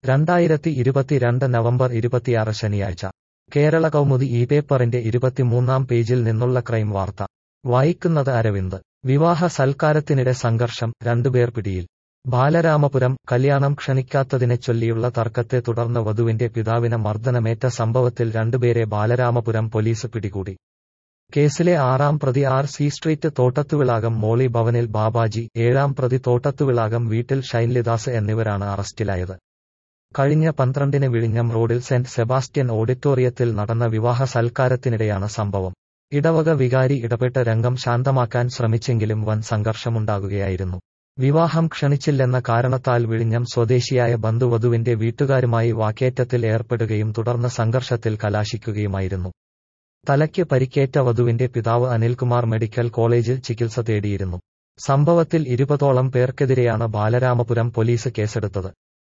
രണ്ടായിരത്തി ഇരുപത്തിരണ്ട് നവംബർ ഇരുപത്തിയാറ് ശനിയാഴ്ച കേരള കൗമുദി ഈ പേപ്പറിന്റെ ഇരുപത്തിമൂന്നാം പേജിൽ നിന്നുള്ള ക്രൈം വാർത്ത വായിക്കുന്നത് അരവിന്ദ് വിവാഹ സൽക്കാരത്തിനിടെ സംഘർഷം രണ്ടുപേർ പിടിയിൽ ബാലരാമപുരം കല്യാണം ക്ഷണിക്കാത്തതിനെ ചൊല്ലിയുള്ള തർക്കത്തെ തുടർന്ന് വധുവിന്റെ പിതാവിന് മർദ്ദനമേറ്റ സംഭവത്തിൽ രണ്ടുപേരെ ബാലരാമപുരം പോലീസ് പിടികൂടി കേസിലെ ആറാം പ്രതി R C street Thottathuvilakam Moly ഭവനിൽ ബാബാജി ഏഴാം പ്രതി തോട്ടത്തുവിളാകം വീട്ടിൽ ഷൈൻലിദാസ് എന്നിവരാണ് അറസ്റ്റിലായത് കഴിഞ്ഞ പന്ത്രണ്ടിന് വിഴിഞ്ഞം റോഡിൽ സെന്റ് സെബാസ്റ്റ്യൻ ഓഡിറ്റോറിയത്തിൽ നടന്ന വിവാഹ സൽക്കാരത്തിനിടെയാണ് സംഭവം ഇടവക വികാരി ഇടപെട്ട് രംഗം ശാന്തമാക്കാൻ ശ്രമിച്ചെങ്കിലും വൻ സംഘർഷമുണ്ടാകുകയായിരുന്നു വിവാഹം ക്ഷണിച്ചില്ലെന്ന കാരണത്താൽ വിഴിഞ്ഞം സ്വദേശിയായ ബന്ധുവധുവിന്റെ വീട്ടുകാരുമായി വാക്കേറ്റത്തിൽ ഏർപ്പെടുകയും തുടർന്ന് സംഘർഷത്തിൽ കലാശിക്കുകയുമായിരുന്നു തലയ്ക്ക് പരിക്കേറ്റ വധുവിന്റെ പിതാവ് അനിൽകുമാർ മെഡിക്കൽ കോളേജിൽ ചികിത്സ തേടിയിരുന്നു സംഭവത്തിൽ ഇരുപതോളം പേർക്കെതിരെയാണ് ബാലരാമപുരം പോലീസ് കേസെടുത്തത്